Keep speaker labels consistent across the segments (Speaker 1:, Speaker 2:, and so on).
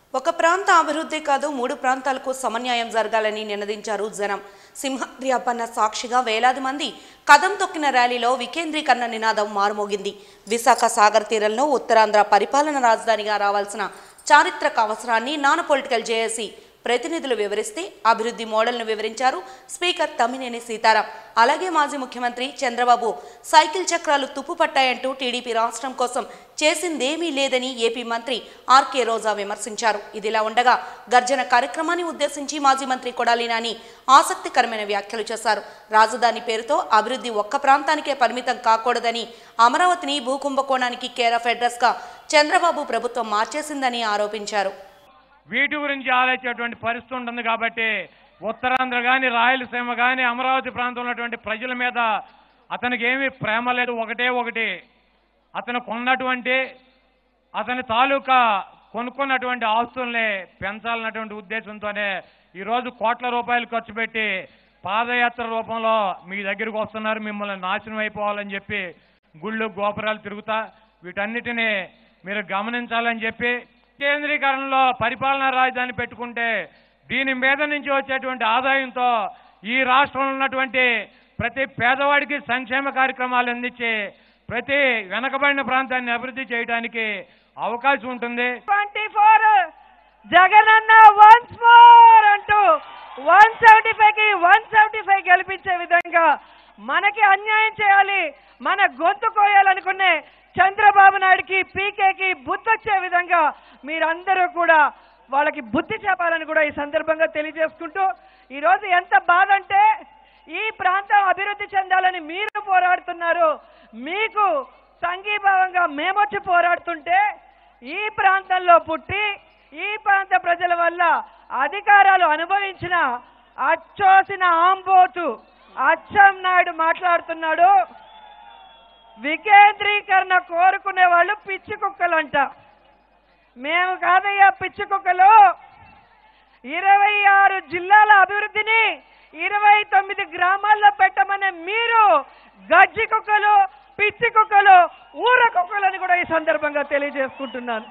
Speaker 1: ఒక ప్రాంత అభివృద్ధి కాదు మూడు ప్రాంతాలకు సమన్యాయం జరగాలని నినదించారు జనం సింహాద్రి అప్పన్న సాక్షిగా వేలాది మంది కదం తొక్కిన ర్యాలీలో వికేంద్రీకరణ నినాదం మారుమోగింది విశాఖ సాగర్ తీరంలో ఉత్తరాంధ్ర పరిపాలన రాజధానిగా రావాల్సిన చారిత్రక అవసరాన్ని నాన్ పొలిటికల్ జేఏసీ ప్రతినిధులు వివరిస్తే అభివృద్ధి మోడల్ను వివరించారు స్పీకర్ తమ్మినేని సీతారాం అలాగే మాజీ ముఖ్యమంత్రి చంద్రబాబు సైకిల్ చక్రాలు తుప్పుపట్టాయంటూ టీడీపీ రాష్ట్రం కోసం చేసిందేమీ లేదని ఏపీ మంత్రి ఆర్కే రోజా విమర్శించారు ఇదిలా ఉండగా గర్జన కార్యక్రమాన్ని ఉద్దేశించి మాజీ మంత్రి కొడాలి నాని ఆసక్తికరమైన వ్యాఖ్యలు చేశారు రాజధాని పేరుతో అభివృద్ధి ఒక్క ప్రాంతానికే పరిమితం కాకూడదని అమరావతిని భూకుంభకోణానికి కేర్ ఆఫ్ అడ్రస్గా చంద్రబాబు ప్రభుత్వం మార్చేసిందని ఆరోపించారు
Speaker 2: వీటి గురించి ఆలోచించేటువంటి పరిస్థితి ఉంటుంది కాబట్టి ఉత్తరాంధ్ర కానీ రాయలసీమ కానీ అమరావతి ప్రాంతంలో ఉన్నటువంటి ప్రజల మీద అతనికి ఏమీ ప్రేమ లేదు ఒకటే ఒకటి అతను కొన్నటువంటి అతని తాలూకా కొనుక్కున్నటువంటి ఆస్తుల్ని పెంచాలన్నటువంటి ఉద్దేశంతోనే ఈరోజు కోట్ల రూపాయలు ఖర్చు పెట్టి పాదయాత్ర రూపంలో మీ దగ్గరికి వస్తున్నారు మిమ్మల్ని నాశనం అయిపోవాలని చెప్పి గుళ్ళు గోపురాలు తిరుగుతా వీటన్నిటినీ మీరు గమనించాలని చెప్పి కేంద్రీకరణలో పరిపాలనా రాజధాని పెట్టుకుంటే దీని మీద నుంచి వచ్చేటువంటి ఆదాయంతో ఈ రాష్ట్రంలో ఉన్నటువంటి ప్రతి పేదవాడికి సంక్షేమ కార్యక్రమాలు అందించి ప్రతి వెనకబడిన ప్రాంతాన్ని అభివృద్ధి చేయడానికి అవకాశం ఉంటుంది
Speaker 3: twenty four Jagananna once more అంటూ వన్ సెవెంటీ ఫైవ్ కి వన్ సెవెంటీ ఫైవ్ గెలిపించే విధంగా మనకి అన్యాయం చేయాలి మన గొంతు కోయాలనుకునే చంద్రబాబు నాయుడుకి పీకేకి బుద్ధి వచ్చే విధంగా మీరందరూ కూడా వాళ్ళకి బుద్ధి చెప్పాలని కూడా ఈ సందర్భంగా తెలియజేసుకుంటూ ఈరోజు ఎంత బాధ అంటే ఈ ప్రాంతం అభివృద్ధి చెందాలని మీరు పోరాడుతున్నారు మీకు సంఘీభావంగా మేమొచ్చి పోరాడుతుంటే ఈ ప్రాంతంలో పుట్టి ఈ ప్రాంత ప్రజల వల్ల అధికారాలు అనుభవించిన అచ్చోసిన ఆంబోతు అచ్చం నాయుడు మాట్లాడుతున్నాడు వికేంద్రీకరణ కోరుకునే వాళ్ళు పిచ్చి కుక్కలంట మేము కాదయ్యా పిచ్చి కుక్కలు ఇరవై ఆరు జిల్లాల అభివృద్ధిని ఇరవై తొమ్మిది గ్రామాల్లో పెట్టమనే మీరు గజ్జి కుక్కలు పిచ్చి కుక్కలు ఊర కుక్కలని కూడా ఈ సందర్భంగా తెలియజేసుకుంటున్నాను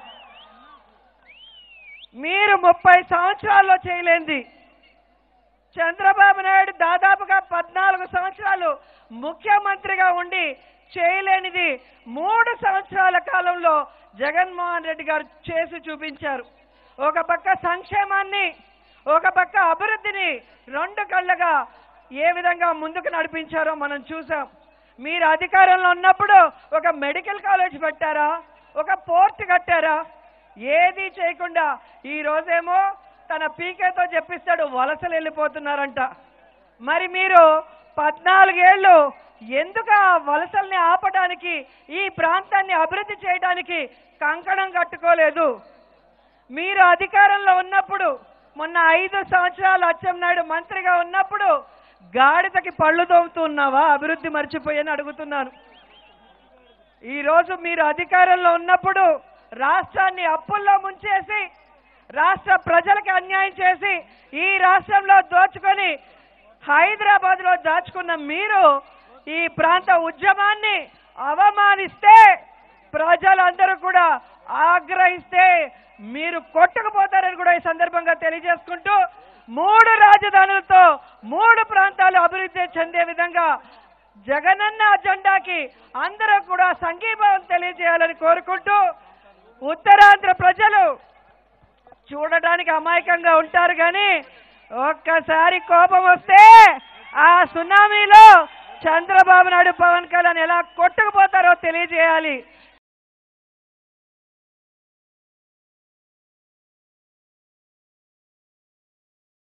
Speaker 3: మీరు ముప్పై సంవత్సరాల్లో చేయలేంది చంద్రబాబు నాయుడు దాదాపుగా పద్నాలుగు సంవత్సరాలు ముఖ్యమంత్రిగా ఉండి చేయలేనిది మూడు సంవత్సరాల కాలంలో జగన్మోహన్ రెడ్డి గారు చేసి చూపించారు ఒక పక్క సంక్షేమాన్ని ఒక పక్క అభివృద్ధిని రెండు కళ్ళగా ఏ విధంగా ముందుకు నడిపించారో మనం చూసాం మీరు అధికారంలో ఉన్నప్పుడు ఒక మెడికల్ కాలేజ్ పెట్టారా ఒక పోర్ట్ కట్టారా ఏది చేయకుండా ఈ రోజేమో తన పీకేతో చెప్పిస్తాడు వలసలు వెళ్ళిపోతున్నారంట మరి మీరు పద్నాలుగేళ్లు ఎందుకు ఆ వలసల్ని ఆపడానికి ఈ ప్రాంతాన్ని అభివృద్ధి చేయడానికి కంకణం కట్టుకోలేదు మీరు అధికారంలో ఉన్నప్పుడు మొన్న ఐదు సంవత్సరాలు అచ్చెన్నాయుడు మంత్రిగా ఉన్నప్పుడు గాడిదకి పళ్ళు తోముతూ ఉన్నావా అభివృద్ధి మర్చిపోయని అడుగుతున్నాను ఈ రోజు మీరు అధికారంలో ఉన్నప్పుడు రాష్ట్రాన్ని అప్పుల్లో ముంచేసి రాష్ట్ర ప్రజలకి అన్యాయం చేసి ఈ రాష్ట్రంలో దోచుకొని హైదరాబాద్ లో దాచుకున్న మీరు ఈ ప్రాంత ఉద్యమాన్ని అవమానిస్తే ప్రజలందరూ కూడా ఆగ్రహిస్తే మీరు కొట్టుకుపోతారని కూడా ఈ సందర్భంగా తెలియజేసుకుంటూ మూడు రాజధానులతో మూడు ప్రాంతాలు అభివృద్ధి చెందే విధంగా జగనన్న అజెండాకి అందరూ కూడా సంఘీభావం తెలియజేయాలని కోరుకుంటూ ఉత్తరాంధ్ర ప్రజలు చూడడానికి అమాయకంగా ఉంటారు కానీ ఒక్కసారి కోపం వస్తే ఆ సునామీలో చంద్రబాబు నాయుడు పవన్ కళ్యాణ్ ఎలా కొట్టుకుపోతారో తెలియజేయాలి